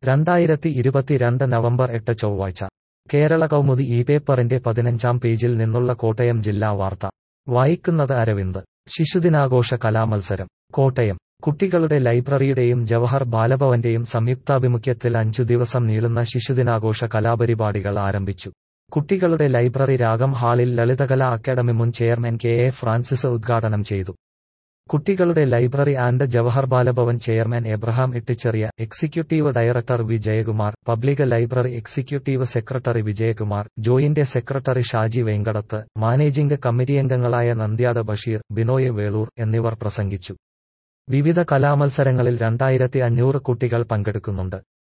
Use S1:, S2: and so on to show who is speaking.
S1: രണ്ടായിരത്തി ഇരുപത്തിരണ്ട് നവംബർ എട്ട് ചൊവ്വാഴ്ച കേരള കൗമുദി ഈ പേപ്പറിന്റെ പതിനഞ്ചാം പേജിൽ നിന്നുള്ള കോട്ടയം ജില്ലാ വാർത്ത വായിക്കുന്നത് അരവിന്ദ് ശിശുദിനാഘോഷ കലാമത്സരം കോട്ടയം കുട്ടികളുടെ ലൈബ്രറിയുടെയും ജവഹർ ബാലഭവന്റെയും സംയുക്താഭിമുഖ്യത്തിൽ അഞ്ചു ദിവസം നീളുന്ന ശിശുദിനാഘോഷ കലാപരിപാടികൾ ആരംഭിച്ചു കുട്ടികളുടെ ലൈബ്രറി രാഗം ഹാളിൽ ലളിതകലാ അക്കാദമി മുൻ ചെയർമാൻ കെ എ ഫ്രാൻസിസ് ഉദ്ഘാടനം ചെയ്തു കുട്ടികളുടെ library and Jawahar Balabhavan chairman Abraham Ittycheria executive director V Jayakumar public library executive secretary Vijayakumar joint secretary Shaji Venkatath managing കമ്മിറ്റിയംഗങ്ങളായ നന്ദ്യാട് ബഷീർ ബിനോയ് വേളൂർ എന്നിവർ പ്രസംഗിച്ചു വിവിധ കലാമത്സരങ്ങളിൽ രണ്ടായിരത്തി അഞ്ഞൂറ് കുട്ടികൾ പങ്കെടുക്കുന്നുണ്ട്